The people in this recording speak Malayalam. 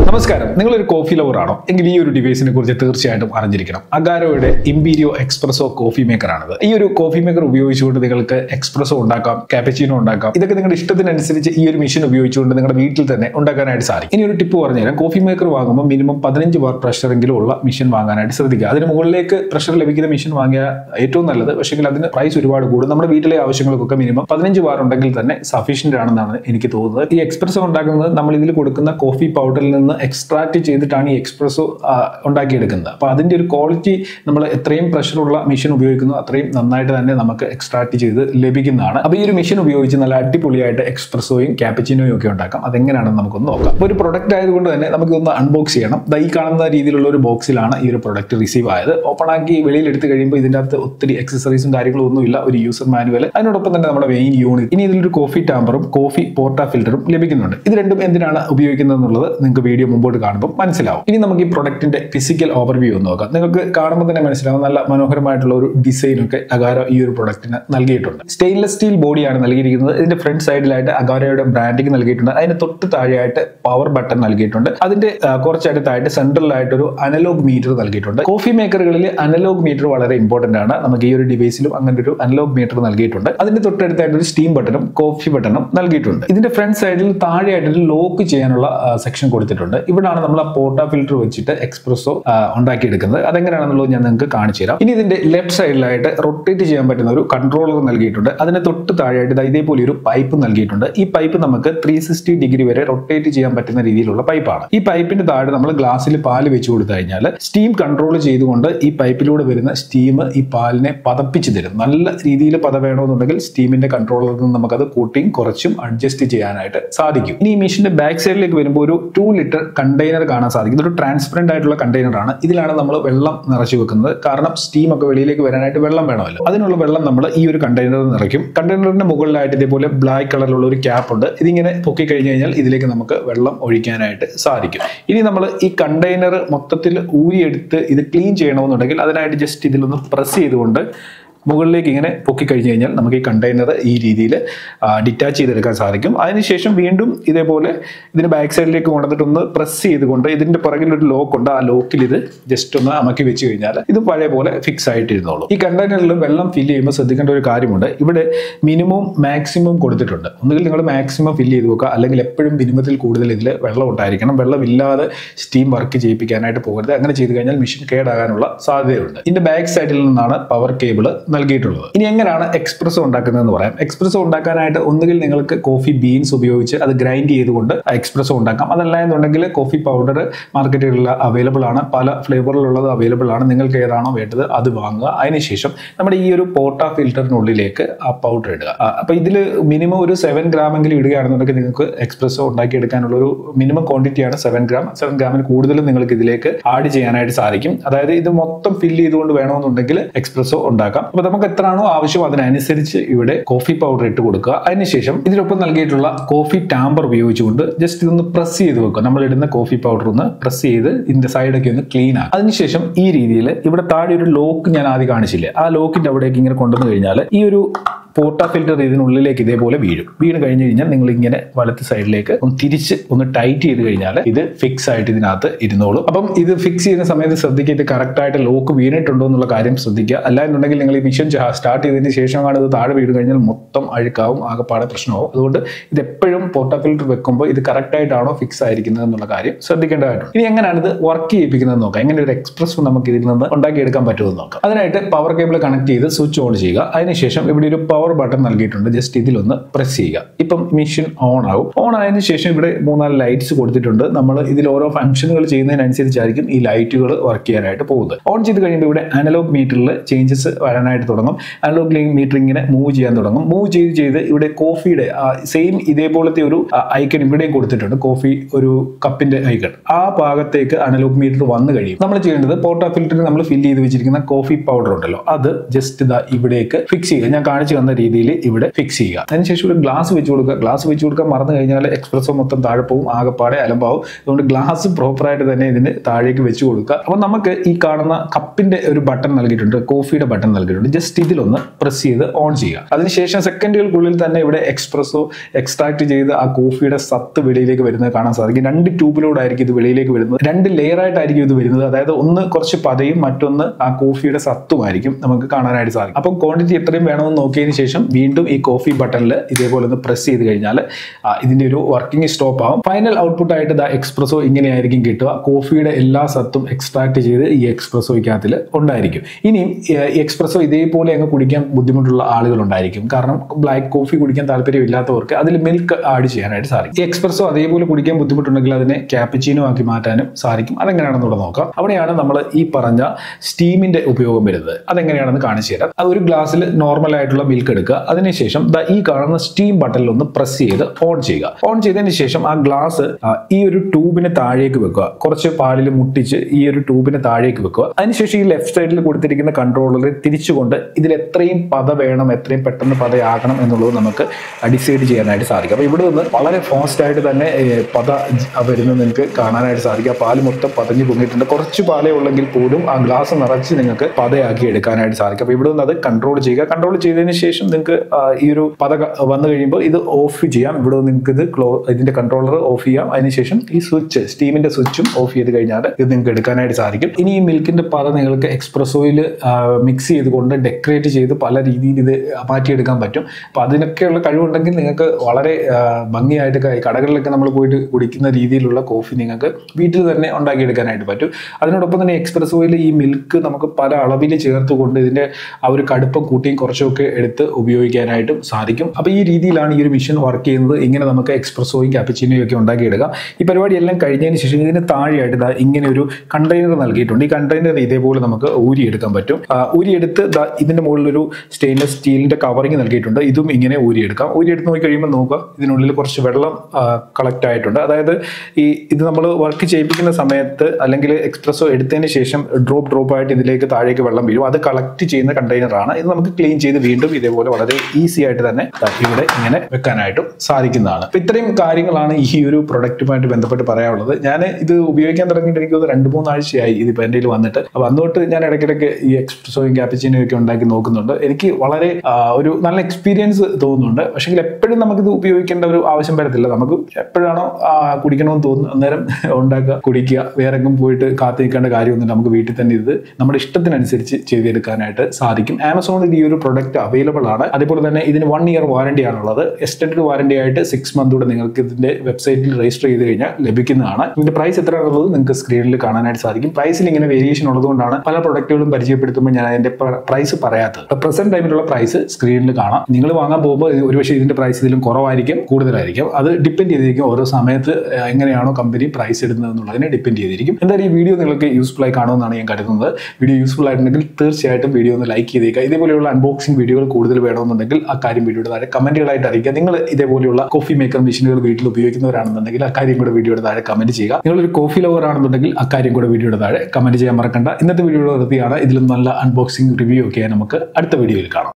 നമസ്കാരം നിങ്ങളൊരു കോഫി ലവർ ആണോ എങ്കിൽ ഈ ഒരു ഡിവൈസിനെ കുറിച്ച് തീർച്ചയായിട്ടും അറിഞ്ഞിരിക്കണം അഗാരോയുടെ ഇമ്പീരിയോ എക്സ്പ്രസോ കോഫി മേക്കർ ആണിത് ഈ ഒരു കോഫി മേക്കർ ഉപയോഗിച്ചുകൊണ്ട് നിങ്ങൾക്ക് എക്സ്പ്രസോ ഉണ്ടാക്കാം കാപ്പച്ചിനോ ഉണ്ടാക്കാം ഇതൊക്കെ നിങ്ങളുടെ ഇഷ്ടത്തിനനുസരിച്ച് ഈ ഒരു മെഷീൻ ഉപയോഗിച്ചുകൊണ്ട് നിങ്ങളുടെ വീട്ടിൽ തന്നെ ഉണ്ടാക്കാനായിട്ട് സാധിക്കും ഇനി ഒരു ടിപ്പ് പറഞ്ഞുതരാം കോഫി മേക്കർ വാങ്ങുമ്പോൾ മിനിമം പതിനഞ്ച് ബാർ പ്രഷറെങ്കിലും ഉള്ള മെഷീൻ വാങ്ങാനായിട്ട് ശ്രദ്ധിക്കുക അതിന് മുകളിലേക്ക് പ്രഷർ ലഭിക്കുന്ന മെഷീൻ വാങ്ങിയ ഏറ്റവും നല്ലത് പക്ഷേ അതിന് പ്രൈസ് ഒരുപാട് കൂടും നമ്മുടെ വീട്ടിലെ ആവശ്യങ്ങൾക്കൊക്കെ മിനിമം പതിനഞ്ച് ബാർ ഉണ്ടെങ്കിൽ തന്നെ സഫീഷ്യന്റ് ആണെന്നാണ് എനിക്ക് തോന്നുന്നത് ഈ എക്സ്പ്രസോ ഉണ്ടാക്കുന്നത് നമ്മൾ ഇതിൽ കൊടുക്കുന്ന കോഫി പൗഡറിൽ നിന്ന് എക്സ്ട്രാക്ട് ചെയ്തിട്ടാണ് ഈ എക്സ്പ്രസോ ഉണ്ടാക്കിയെടുക്കുന്നത് അപ്പോൾ അതിന്റെ ഒരു ക്വാളിറ്റി നമ്മൾ എത്രയും പ്രഷറുള്ള മെഷീൻ ഉപയോഗിക്കുന്നു അത്രയും നന്നായിട്ട് തന്നെ നമുക്ക് എക്സ്ട്രാക്ട് ചെയ്ത് ലഭിക്കുന്നതാണ് അപ്പോൾ ഈ ഒരു മെഷീൻ ഉപയോഗിച്ച് നല്ല അടിപൊളിയായിട്ട് എക്സ്പ്രസോയും ക്യാപ്പച്ചിനോയും ഒക്കെ ഉണ്ടാക്കാം അതെങ്ങനെയാണെന്ന് നമുക്കൊന്ന് നോക്കാം അപ്പോൾ ഒരു പ്രൊഡക്റ്റ് ആയതുകൊണ്ട് തന്നെ നമുക്കൊന്ന് അൺബോക്സ് ചെയ്യണം ദാ ഈ കാണുന്ന രീതിയിലുള്ള ഒരു ബോക്സിലാണ് ഈ ഒരു പ്രൊഡക്റ്റ് റിസീവ് ആയത് ഓപ്പൺ ആക്കി വെളിയിൽ എടുത്ത് കഴിയുമ്പോൾ ഇതിൻ്റെ അകത്ത് ഒത്തിരി എക്സസറീസും കാര്യങ്ങളും ഒന്നുമില്ല ഒരു യൂസർ മാനുവൽ അതിനോടൊപ്പം തന്നെ നമ്മുടെ മെയിൻ യൂണിറ്റ് ഇനി ഇതിലൊരു കോഫി ടാമ്പറും കോഫി പോർട്ട ഫിൽറ്ററും ലഭിക്കുന്നുണ്ട് ഇത് രണ്ടും എന്തിനാണ് ഉപയോഗിക്കുന്നത് എന്നുള്ളത് നിങ്ങൾക്ക് വീഡിയോ മുമ്പോട്ട് കാണുമ്പോൾ മനസ്സിലാവും ഇനി നമുക്ക് ഈ പ്രൊഡക്റ്റിന്റെ ഫിസിക്കൽ ഓവർവ്യൂ ഒന്ന് നോക്കാം നിങ്ങൾക്ക് കാണുമ്പോൾ തന്നെ മനസ്സിലാവും നല്ല മനോഹരമായിട്ടുള്ള ഒരു ഡിസൈൻ ഒക്കെ അഗാര ഈ ഒരു പ്രൊഡക്റ്റിന് നൽകിയിട്ടുണ്ട് സ്റ്റെയിൻലെസ് സ്റ്റീൽ ബോഡിയാണ് നൽകിയിരിക്കുന്നത് ഇതിന്റെ ഫ്രണ്ട് സൈഡിലായിട്ട് അഗാരയുടെ ബ്രാൻഡിങ് നൽകിയിട്ടുണ്ട് അതിന് തൊട്ട് താഴെയായിട്ട് പവർ ബട്ടൺ നൽകിയിട്ടുണ്ട് അതിന്റെ ആ, കുറച്ചടുത്തായിട്ട് സെൻട്രലായിട്ട് ഒരു അനലോഗ് മീറ്റർ നൽകിയിട്ടുണ്ട് കോഫി മേക്കറുകളിൽ അനലോഗ് മീറ്റർ വളരെ ഇമ്പോർട്ടന്റ് ആണ് നമുക്ക് ഈ ഒരു ഡിവൈസിലും അങ്ങനെ ഒരു അനലോഗ് മീറ്റർ നൽകിയിട്ടുണ്ട് അതിന്റെ തൊട്ടടുത്തായിട്ട് ഒരു സ്റ്റീം ബട്ടണും കോഫി ബട്ടണും നൽകിയിട്ടുണ്ട് ഇതിന്റെ ഫ്രണ്ട് സൈഡിൽ താഴെയായിട്ട് ഒരു ലോക്ക് ചെയ്യാനുള്ള സെക്ഷൻ കൊടുത്തിട്ടുണ്ട് ഇവിടാണ് നമ്മൾ ആ പോർട്ട ഫിൽറ്റർ വെച്ചിട്ട് എക്സ്പ്രസോ ഉണ്ടാക്കിയെടുക്കുന്നത് അതെങ്ങനെയാണെന്നുള്ളത് ഞാൻ നിങ്ങൾക്ക് കാണിച്ചു തരാം ഇനി ഇതിന്റെ ലെഫ്റ്റ് സൈഡിലായിട്ട് റൊട്ടേറ്റ് ചെയ്യാൻ പറ്റുന്ന ഒരു കൺട്രോളർ നൽകിയിട്ടുണ്ട് അതിന് തൊട്ട് താഴെയായിട്ട് ദാ ഇതേപോലെ ഒരു പൈപ്പ് നൽകിയിട്ടുണ്ട് ഈ പൈപ്പ് നമുക്ക് ത്രീ സിക്സ്റ്റി ഡിഗ്രി വരെ റൊട്ടേറ്റ് ചെയ്യാൻ പറ്റുന്ന രീതിയിലുള്ള പൈപ്പാണ് ഈ പൈപ്പിന്റെ താഴെ നമ്മൾ ഗ്ലാസ്സിൽ പാല് വെച്ച് കൊടുത്തു കഴിഞ്ഞാൽ സ്റ്റീം കൺട്രോൾ ചെയ്തുകൊണ്ട് ഈ പൈപ്പിലൂടെ വരുന്ന സ്റ്റീം ഈ പാലിനെ പതപ്പിച്ച് തരും നല്ല രീതിയിൽ പത വേണമെന്നുണ്ടെങ്കിൽ സ്റ്റീമിന്റെ കൺട്രോളറിൽ നിന്ന് നമുക്കത് കൂട്ടിയും കുറച്ചും അഡ്ജസ്റ്റ് ചെയ്യാനായിട്ട് സാധിക്കും ഇനി ഈ മെഷീന്റെ ബാക്ക് സൈഡിലേക്ക് വരുമ്പോൾ ഒരു ടു ലിറ്റർ കണ്ടെയ്നർ കാണാൻ സാധിക്കും ഇതൊരു ട്രാൻസ്പെറന്റ് ആയിട്ടുള്ള കണ്ടെയ്നർ ആണ് ഇതിലാണ് നമ്മൾ വെള്ളം നിറച്ചു വെക്കുന്നത് കാരണം സ്റ്റീം ഒക്കെ വെളിയിലേക്ക് വരാനായിട്ട് വെള്ളം വേണമല്ലോ അതിനുള്ള വെള്ളം നമ്മൾ ഈ ഒരു കണ്ടെയ്നർ നിറയ്ക്കും കണ്ടെയ്നറിന്റെ മുകളിലായിട്ട് ഇതേപോലെ ബ്ലാക്ക് കളറിലുള്ള ഒരു ക്യാപ്പ് ഉണ്ട് ഇതിങ്ങനെ പൊക്കി കഴിഞ്ഞ് കഴിഞ്ഞാൽ ഇതിലേക്ക് നമുക്ക് വെള്ളം ഒഴിക്കാനായിട്ട് സാധിക്കും ഇനി നമ്മൾ ഈ കണ്ടെയ്നർ മൊത്തത്തിൽ ഊരിയെടുത്ത് ഇത് ക്ലീൻ ചെയ്യണമെന്നുണ്ടെങ്കിൽ അതിനായിട്ട് ജസ്റ്റ് ഇതിലൊന്ന് പ്രസ് ചെയ്തുകൊണ്ട് മുകളിലേക്ക് ഇങ്ങനെ പൊക്കി കഴിഞ്ഞ് കഴിഞ്ഞാൽ നമുക്ക് ഈ കണ്ടെയ്നർ ഈ രീതിയിൽ ഡിറ്റാച്ച് ചെയ്തെടുക്കാൻ സാധിക്കും അതിനുശേഷം വീണ്ടും ഇതേപോലെ ഇതിന് ബാക്ക് സൈഡിലേക്ക് കൊണ്ടുവന്നിട്ട് ഒന്ന് പ്രസ് ചെയ്തുകൊണ്ട് ഇതിന്റെ പുറകിൽ ഒരു ലോക്ക് ഉണ്ട് ആ ലോക്കിൽ ഇത് ജസ്റ്റ് ഒന്ന് അമക്കി വെച്ച് കഴിഞ്ഞാൽ ഇത് പഴയ പോലെ ഫിക്സ് ആയിട്ട് ഇരുന്നോളൂ ഈ കണ്ടെയ്നറിൽ വെള്ളം ഫില്ല് ചെയ്യുമ്പോൾ ശ്രദ്ധിക്കേണ്ട ഒരു കാര്യമുണ്ട് ഇവിടെ മിനിമം മാക്സിമം കൊടുത്തിട്ടുണ്ട് ഒന്നുകിൽ നിങ്ങൾ മാക്സിമം ഫില്ല് ചെയ്ത് വെക്കുക അല്ലെങ്കിൽ എപ്പോഴും മിനിമത്തിൽ കൂടുതൽ ഇതിൽ വെള്ളം ഉണ്ടായിരിക്കണം വെള്ളമില്ലാതെ സ്റ്റീം വർക്ക് ചെയ്യിപ്പിക്കാനായിട്ട് പോകരുത് അങ്ങനെ ചെയ്ത് കഴിഞ്ഞാൽ മെഷീൻ കേടാകാനുള്ള സാധ്യതയുണ്ട് ഇതിന്റെ ബാക്ക് സൈഡിൽ നിന്നാണ് പവർ കേബിൾ നൽകിയിട്ടുള്ളത് ഇനി എങ്ങനെയാണ് എക്സ്പ്രസോ ഉണ്ടാക്കുന്നതെന്ന് പറയാം എക്സ്പ്രസോ ഉണ്ടാക്കാനായിട്ട് ഒന്നുകിൽ നിങ്ങൾക്ക് കോഫി ബീൻസ് ഉപയോഗിച്ച് അത് ഗ്രൈൻഡ് ചെയ്തുകൊണ്ട് എക്സ്പ്രസോ ഉണ്ടാക്കാം അതല്ല എന്നുണ്ടെങ്കിൽ കോഫി പൗഡർ മാർക്കറ്റുകളിൽ അവൈലബിൾ ആണ് പല ഫ്ലേവറിലുള്ളത് അവൈലബിൾ ആണ് നിങ്ങൾക്ക് ഏതാണോ വേണ്ടത് അത് വാങ്ങുക അതിനുശേഷം നമ്മുടെ ഈ ഒരു പോർട്ട ഫിൽറ്ററിനുള്ളിലേക്ക് ആ പൗഡർ ഇടുക ആ, അപ്പൊ ഇതിൽ മിനിമം ഒരു സെവൻ ഗ്രാം എങ്കിലും ഇടുകയാണെന്നുണ്ടെങ്കിൽ നിങ്ങൾക്ക് എക്സ്പ്രസോ ഉണ്ടാക്കിയെടുക്കാനുള്ള ഒരു മിനിമം ക്വാണ്ടിറ്റിയാണ് സെവൻ ഗ്രാം സെവൻ ഗ്രാമിന് കൂടുതലും നിങ്ങൾക്ക് ഇതിലേക്ക് ആഡ് ചെയ്യാനായിട്ട് സാധിക്കും അതായത് ഇത് മൊത്തം ഫില്ല് ചെയ്തുകൊണ്ട് വേണമെന്നുണ്ടെങ്കിൽ എക്സ്പ്രസോ ഉണ്ടാക്കാം അപ്പൊ നമുക്ക് എത്രയാണോ ആവശ്യം അതിനനുസരിച്ച് ഇവിടെ കോഫി പൗഡർ ഇട്ട് കൊടുക്കുക അതിനുശേഷം ഇതിനൊപ്പം നൽകിയിട്ടുള്ള കോഫി ടാമ്പർ ഉപയോഗിച്ചുകൊണ്ട് ജസ്റ്റ് ഇതൊന്ന് പ്രസ് ചെയ്ത് വെക്കുക നമ്മൾ ഇടുന്ന കോഫി പൗഡർ ഒന്ന് പ്രസ് ചെയ്ത് ഇതിന്റെ സൈഡൊക്കെ ഒന്ന് ക്ലീൻ ആകും അതിനുശേഷം ഈ രീതിയിൽ ഇവിടെ താഴെ ഒരു ലോക്ക് ഞാൻ ആദ്യം കാണിച്ചില്ലേ ആ ലോക്കിന്റെ അവിടേക്ക് ഇങ്ങനെ കൊണ്ടുവന്നു കഴിഞ്ഞാൽ ഈ ഒരു പോർട്ട ഫിൽറ്റർ ഇതിനുള്ളിലേക്ക് ഇതേപോലെ വീഴും വീണ് കഴിഞ്ഞ് കഴിഞ്ഞാൽ നിങ്ങൾ ഇങ്ങനെ വലത്ത് സൈഡിലേക്ക് ഒന്ന് തിരിച്ച് ഒന്ന് ടൈറ്റ് ചെയ്ത് കഴിഞ്ഞാൽ ഇത് ഫിക്സ് ആയിട്ട് ഇതിനകത്ത് ഇരുന്നോളും അപ്പം ഇത് ഫിക്സ് ചെയ്യുന്ന സമയത്ത് ശ്രദ്ധിക്കുക ഇത് കറക്റ്റ് ആയിട്ട് ലോക്ക് വീണിട്ടുണ്ടോ എന്നുള്ള കാര്യം ശ്രദ്ധിക്കുക അല്ല എന്നുണ്ടെങ്കിൽ നിങ്ങൾ ഈ മിഷൻ സ്റ്റാർട്ട് ചെയ്തതിന് ശേഷമാണ് ഇത് താഴെ വീണ് കഴിഞ്ഞാൽ മൊത്തം അഴുക്കാവും ആകെപ്പാടെ പ്രശ്നമാവും അതുകൊണ്ട് ഇത് എപ്പോഴും പോർട്ട ഫിൽറ്റർ വെക്കുമ്പോൾ ഇത് കറക്റ്റ് ആയിട്ടാണോ ഫിക്സ് ആയിരിക്കുന്നത് എന്നുള്ള കാര്യം ശ്രദ്ധിക്കേണ്ടതായിട്ടുണ്ട് ഇനി എങ്ങനെയാണ് ഇത് വർക്ക് ചെയ്യിപ്പിക്കുന്നത് നോക്കാം എങ്ങനെ ഒരു എക്സ്പ്രസ് നമുക്ക് ഇതിൽ നിന്ന് ഉണ്ടാക്കിയെടുക്കാൻ പറ്റുമെന്ന് നോക്കാം അതിനായിട്ട് പവർ കേബിൾ കണക്ട് ചെയ്ത് സ്വിച്ച് ഓൺ ചെയ്യുക അതിനുശേഷം ഇവിടെ ഒരു പവർ ബട്ടൺ നൽകിയിട്ടുണ്ട് ജസ്റ്റ് ഇതിലൊന്ന് പ്രസ് ചെയ്യുക ഇപ്പം മെഷീൻ ഓൺ ആവും ഓൺ ആയതിനു ശേഷം ഇവിടെ മൂന്നാല് ലൈറ്റ്സ് കൊടുത്തിട്ടുണ്ട് നമ്മൾ ഇതിൽ ഓരോ ഫംഗ്ഷനുകൾ ചെയ്യുന്നതിനനുസരിച്ചായിരിക്കും ഈ ലൈറ്റുകൾ വർക്ക് ചെയ്യാനായിട്ട് പോകുന്നത് ഓൺ ചെയ്ത് കഴിയുമ്പോൾ ഇവിടെ അനലോഗ് മീറ്ററിൽ ചേഞ്ചസ് വരാനായിട്ട് തുടങ്ങും അനലോഗ് മീറ്റർ ഇങ്ങനെ മൂവ് ചെയ്യാൻ തുടങ്ങും മൂവ് ചെയ്ത് ചെയ്ത് ഇവിടെ കോഫിയുടെ സെയിം ഇതേപോലത്തെ ഒരു ഐക്കൺ ഇവിടെയും കൊടുത്തിട്ടുണ്ട് കോഫി ഒരു കപ്പിന്റെ ഐക്കൺ ആ ഭാഗത്തേക്ക് അനലോഗ് മീറ്റർ വന്നു കഴിയും നമ്മൾ ചെയ്യേണ്ടത് പോർട്ട ഫിൽറ്ററിൽ നമ്മൾ ഫില്ല് ചെയ്ത് വെച്ചിരിക്കുന്ന കോഫി പൗഡർ ഉണ്ടല്ലോ അത് ജസ്റ്റ് ഇതാ ഇവിടേക്ക് ഫിക്സ് ചെയ്യുക ഞാൻ കാണിച്ചു തന്ന രീതിയിൽ ഇവിടെ ഫിക്സ് ചെയ്യുക അതിനുശേഷം ഒരു ഗ്ലാസ് വെച്ച് കൊടുക്കുക ഗ്ലാസ് വെച്ച് കൊടുക്കാൻ മറന്നു കഴിഞ്ഞാൽ എക്സ്പ്രസോ മൊത്തം താഴെ പോകും ആകെപ്പാടെ അലമ്പാവും അതുകൊണ്ട് ഗ്ലാസ് പ്രോപ്പറായിട്ട് തന്നെ ഇതിന് താഴേക്ക് വെച്ച് കൊടുക്കുക അപ്പോൾ നമുക്ക് ഈ കാണുന്ന കപ്പിന്റെ ഒരു ബട്ടൺ നൽകിയിട്ടുണ്ട് കോഫിയുടെ ബട്ടൺ നൽകിയിട്ടുണ്ട് ഉണ്ട് ജസ്റ്റ് ഇതിലൊന്ന് പ്രസ് ചെയ്ത് ഓൺ ചെയ്യുക അതിനുശേഷം സെക്കൻഡുകൾക്കുള്ളിൽ തന്നെ ഇവിടെ എക്സ്പ്രസോ എക്സ്ട്രാക്ട് ചെയ്ത് ആ കോഫിയുടെ സത്ത് വെളിയിലേക്ക് വരുന്നത് കാണാൻ സാധിക്കും രണ്ട് ട്യൂബിലൂടായിരിക്കും ഇത് വെളിയിലേക്ക് വരുന്നത് രണ്ട് ലെയർ ആയിട്ടായിരിക്കും ഇത് വരുന്നത് അതായത് ഒന്ന് കുറച്ച് പതയും മറ്റൊന്ന് ആ കോഫിയുടെ സത്തുമായിരിക്കും നമുക്ക് കാണാനായിട്ട് സാധിക്കും അപ്പം ക്വാണ്ടിറ്റി എത്രയും വേണമെന്ന് നോക്കിയതിന് ശേഷം വീണ്ടും ഈ കോഫി ബട്ടണിൽ ഇതേപോലെ ഒന്ന് പ്രസ് ചെയ്ത് കഴിഞ്ഞാൽ ആ, ഇതിന്റെ ഒരു വർക്കിംഗ് സ്റ്റോപ്പ് ആവും ഫൈനൽ ഔട്ട്പുട്ട് ആയിട്ട് ദാ എക്സ്പ്രസോ ഇങ്ങനെയായിരിക്കും കിട്ടുക കോഫിയുടെ എല്ലാ സത്തും എക്സ്ട്രാക്ട് ചെയ്ത് ഈ എക്സ്പ്രസോയ്ക്കകത്തിൽ ഉണ്ടായിരിക്കും ഇനിയും ഈ എക്സ്പ്രസോ ഇതേപോലെ അങ്ങ് കുടിക്കാൻ ബുദ്ധിമുട്ടുള്ള ആളുകളുണ്ടായിരിക്കും കാരണം ബ്ലാക്ക് കോഫി കുടിക്കാൻ താല്പര്യമില്ലാത്തവർക്ക് അതിൽ മിൽക്ക് ആഡ് ചെയ്യാനായിട്ട് സാധിക്കും ഈ എക്സ്പ്രസോ അതേപോലെ കുടിക്കാൻ ബുദ്ധിമുട്ടുണ്ടെങ്കിൽ അതിനെ ക്യാപ്പിച്ചീനോ ആക്കി മാറ്റാനും സാധിക്കും അതെങ്ങനെയാണെന്ന് ഇവിടെ നോക്കാം അവിടെയാണ് നമ്മൾ ഈ പറഞ്ഞ സ്റ്റീമിന്റെ ഉപയോഗം വരുന്നത് അതെങ്ങനെയാണെന്ന് കാണിച്ചു തരാം അത് ഒരു ഗ്ലാസ്സിൽ നോർമൽ ആയിട്ടുള്ള മിൽക്ക് എടുക്കുക അതിനുശേഷം ദാ ഈ കാണുന്ന സ്റ്റീം ബട്ടണിൽ ഒന്ന് പ്രസ് ചെയ്ത് ഓൺ ചെയ്യുക ഓൺ ചെയ്തതിന് ശേഷം ആ ഗ്ലാസ് ഈ ഒരു ട്യൂബിന് താഴേക്ക് വെക്കുക കുറച്ച് പാലിൽ മുട്ടിച്ച് ഈ ഒരു ട്യൂബിന് താഴേക്ക് വെക്കുക അതിനുശേഷം ഈ ലെഫ്റ്റ് സൈഡിൽ കൊടുത്തിരിക്കുന്ന കൺട്രോളർ തിരിച്ചുകൊണ്ട് ഇതിൽ എത്രയും പത വേണം എത്രയും പെട്ടെന്ന് പതയാകണം എന്നുള്ളത് നമുക്ക് ഡിസൈഡ് ചെയ്യാനായിട്ട് സാധിക്കും അപ്പോൾ ഇവിടെ നിന്ന് വളരെ ഫാസ്റ്റ് ആയിട്ട് തന്നെ ഏർ, പത ജ് വരുന്നത് നിങ്ങൾക്ക് കാണാനായിട്ട് സാധിക്കും ആ പാല് മൊത്തം പതഞ്ഞ് പൊങ്ങിയിട്ടുണ്ട് കുറച്ച് പാലേ ഉള്ളെങ്കിൽ പോലും ആ ഗ്ലാസ് നിറച്ച് നിങ്ങൾക്ക് പതയാക്കി എടുക്കാനായിട്ട് സാധിക്കും അപ്പോൾ ഇവിടെ നിന്ന് അത് കൺട്രോൾ ചെയ്യുക കൺട്രോൾ ചെയ്തതിന് ശേഷം നിങ്ങൾക്ക് ആ, ഈ ഒരു പത ക- വന്നു കഴിയുമ്പോൾ ഇത് ഓഫ് ചെയ്യാം ഇവിടെ നിന്ന് നിങ്ങൾക്ക് ഇത് ക്ലോ ഇതിന്റെ കൺട്രോളർ ഓഫ് ചെയ്യാം അതിനുശേഷം ഈ സ്വിച്ച് സ്റ്റീമിന്റെ സ്വിച്ചും ഓഫ് ചെയ്ത് കഴിഞ്ഞാൽ ഇത് നിങ്ങൾക്ക് എടുക്കാനായിട്ട് സാധിക്കും ഇനി ഈ മിൽക്കിന്റെ പത നിങ്ങൾക്ക് എക്സ്പ്രസോയിൽ മിക്സ് ചെയ്തുകൊണ്ട് ഡെക്കറേറ്റ് ചെയ്ത് പല രീതിയിൽ ഇത് മാറ്റിയെടുക്കാൻ പറ്റും അപ്പൊ അതിനൊക്കെയുള്ള കഴിവുണ്ടെങ്കിൽ നിങ്ങൾക്ക് വളരെ ആ, ഭംഗിയായിട്ട് ക- കടകളിലൊക്കെ നമ്മൾ പോയിട്ട് കുടിക്കുന്ന രീതിയിലുള്ള കോഫി നിങ്ങൾക്ക് വീട്ടിൽ തന്നെ ഉണ്ടാക്കിയെടുക്കാനായിട്ട് പറ്റും അതിനോടൊപ്പം തന്നെ എക്സ്പ്രസോയിൽ ഈ മിൽക്ക് നമുക്ക് പല അളവിൽ ചേർത്തുകൊണ്ട് ഇതിന്റെ ആ ഒരു കടുപ്പം കൂട്ടിയും കുറച്ചുമൊക്കെ എടുത്ത് ഉപയോഗിക്കാനായിട്ടും സാധിക്കും അപ്പോൾ ഈ രീതിയിലാണ് ഈ ഒരു മിഷൻ വർക്ക് ചെയ്യുന്നത് ഇങ്ങനെ നമുക്ക് എക്സ്പ്രസോയും ക്യാപ്പിച്ചിനോയും ഒക്കെ ഉണ്ടാക്കിയെടുക്കാം ഈ പരിപാടി എല്ലാം കഴിഞ്ഞതിന് ശേഷം ഇതിന് താഴെയായിട്ട് ദാ ഇങ്ങനെ ഒരു കണ്ടെയ്നർ നൽകിയിട്ടുണ്ട് ഈ കണ്ടെയ്നർ ഇതേപോലെ നമുക്ക് ഊരിയെടുക്കാൻ പറ്റും ആ, ഊരിയെടുത്ത് ദാ ഇതിന്റെ മുകളിൽ ഒരു സ്റ്റെയിൻലെസ് സ്റ്റീലിന്റെ കവറിങ് നൽകിയിട്ടുണ്ട് ഇതും ഇങ്ങനെ ഊരിയെടുക്കാം ഊരിയെടുത്ത് നോക്കി കഴിയുമ്പോൾ നോക്കുക ഇതിനുള്ളിൽ കുറച്ച് വെള്ളം കളക്ട് ആയിട്ടുണ്ട് അതായത് ഈ ഇത് നമ്മൾ വർക്ക് ചെയ്യിപ്പിക്കുന്ന സമയത്ത് അല്ലെങ്കിൽ എക്സ്പ്രസോ എടുത്തതിന് ശേഷം ഡ്രോപ്പ് ഡ്രോപ്പ് ആയിട്ട് ഇതിലേക്ക് താഴേക്ക് വെള്ളം വീഴും അത് കളക്ട് ചെയ്യുന്ന കണ്ടെയ്നറാണ് ഇത് നമുക്ക് ക്ലീൻ ചെയ്ത് വീണ്ടും ഇതേപോലെ വളരെ ഈസി ആയിട്ട് തന്നെ ദാ ഇവിടെ ഇങ്ങനെ വെക്കാനായിട്ടും സാധിക്കുന്നതാണ് അപ്പൊ ഇത്രയും കാര്യങ്ങളാണ് ഈ ഒരു പ്രൊഡക്റ്റുമായിട്ട് ബന്ധപ്പെട്ട് പറയാനുള്ളത് ഞാൻ ഇത് ഉപയോഗിക്കാൻ തുടങ്ങിയിട്ട് എനിക്ക് തോന്നുന്നു രണ്ട് മൂന്നാഴ്ചയായി ഇതിപ്പോൾ എൻ്റെ കയ്യിൽ വന്നിട്ട് അപ്പൊ അന്നോട്ട് ഞാൻ ഇടയ്ക്കിടയ്ക്ക് ഈ എക്സ്പ്രസോയും ക്യാപ്പിച്ചിനും ഒക്കെ ഉണ്ടാക്കി നോക്കുന്നുണ്ട് എനിക്ക് വളരെ ആ, ഒരു നല്ല എക്സ്പീരിയൻസ് തോന്നുന്നുണ്ട് പക്ഷേ എപ്പോഴും നമുക്കിത് ഉപയോഗിക്കേണ്ട ഒരു ആവശ്യം വരത്തില്ല നമുക്ക് എപ്പോഴാണോ ആ, കുടിക്കണമെന്ന് തോന്നുന്നു അന്നേരം ഉണ്ടാക്കുക കുടിക്കുക വേറെ എങ്ങും പോയിട്ട് കാത്തു നിൽക്കേണ്ട കാര്യമൊന്നുമില്ല നമുക്ക് വീട്ടിൽ തന്നെ ഇത് നമ്മുടെ ഇഷ്ടത്തിനനുസരിച്ച് ചെയ്തെടുക്കാനായിട്ട് സാധിക്കും ആമസോണിൽ ഈ ഒരു പ്രൊഡക്റ്റ് അവൈലബിൾ ആണ് അതേപോലെ തന്നെ ഇതിന് വൺ ഇയർ വാറണ്ടി ആണുള്ളത് എക്സ്റ്റൻഡ് വാറണ്ടി ആയിട്ട് സിക്സ് മന്ത് കൂടെ നിങ്ങൾക്ക് ഇതിന്റെ വെബ്സൈറ്റിൽ രജിസ്റ്റർ ചെയ്ത് കഴിഞ്ഞാൽ ലഭിക്കുന്നതാണ് ഇതിന്റെ പ്രൈസ് എത്രയാണുള്ളത് നിങ്ങൾക്ക് സ്ക്രീനിൽ കാണാനായിട്ട് സാധിക്കും പ്രൈസിൽ ഇങ്ങനെ വേരിയേഷൻ ഉള്ളതുകൊണ്ടാണ് പല പ്രൊഡക്റ്റുകളും പരിചയപ്പെടുത്തുമ്പോൾ ഞാൻ അതിന്റെ പ്രൈസ് പറയാത്തത് പ്രസന്റ് ടൈമിലുള്ള പ്രൈസ് സ്ക്രീനിൽ കാണാം നിങ്ങൾ വാങ്ങാൻ പോകുമ്പോൾ ഇത് ഒരുപക്ഷെ ഇതിന്റെ പ്രൈസ് ഇതിലും കുറവായിരിക്കും കൂടുതലായിരിക്കും അത് ഡിപ്പെൻഡ് ചെയ്തിരിക്കും ഓരോ സമയത്ത് ഏഹ്, എങ്ങനെയാണോ കമ്പനി പ്രൈസ് ഇടുന്നത് എന്നുള്ളതിനെ ഡിപ്പെൻഡ് ചെയ്തിരിക്കും എന്തായാലും ഈ വീഡിയോ നിങ്ങൾക്ക് യൂസ്ഫുൾ ആയി കാണുമെന്നാണ് ഞാൻ കരുതുന്നത് വീഡിയോ യൂസ്ഫുൾ ആയിട്ടുണ്ടെങ്കിൽ തീർച്ചയായിട്ടും വീഡിയോ ഒന്ന് ലൈക്ക് ചെയ്തേക്കുക ഇതേപോലെയുള്ള അൺബോക്സിംഗ് വീഡിയോകൾ കൂടുതൽ വേണമെന്നുണ്ടെങ്കിൽ ആ കാര്യം വീഡിയോയുടെ താഴെ കമന്റുകളായിട്ട് അറിയിക്കുക നിങ്ങൾ ഇതേപോലെയുള്ള കോഫി മേക്കർ മെഷീനുകൾ വീട്ടിൽ ഉപയോഗിക്കുന്നവരാണെന്നുണ്ടെങ്കിൽ ആ കാര്യം കൂടെ വീഡിയോയുടെ താഴെ കമന്റ് ചെയ്യുക നിങ്ങളൊരു കോഫി ലവർ ആണെന്നുണ്ടെങ്കിൽ ആ കാര്യം കൂടെ വീഡിയോയുടെ താഴെ കമന്റ് ചെയ്യാൻ മറക്കണ്ട ഇന്നത്തെ വീഡിയോയുടെ വൃത്തിയാണ് ഇതിലും നല്ല അൺബോക്സിംഗ് റിവ്യൂ ഒക്കെ നമുക്ക് അടുത്ത വീഡിയോയിൽ കാണാം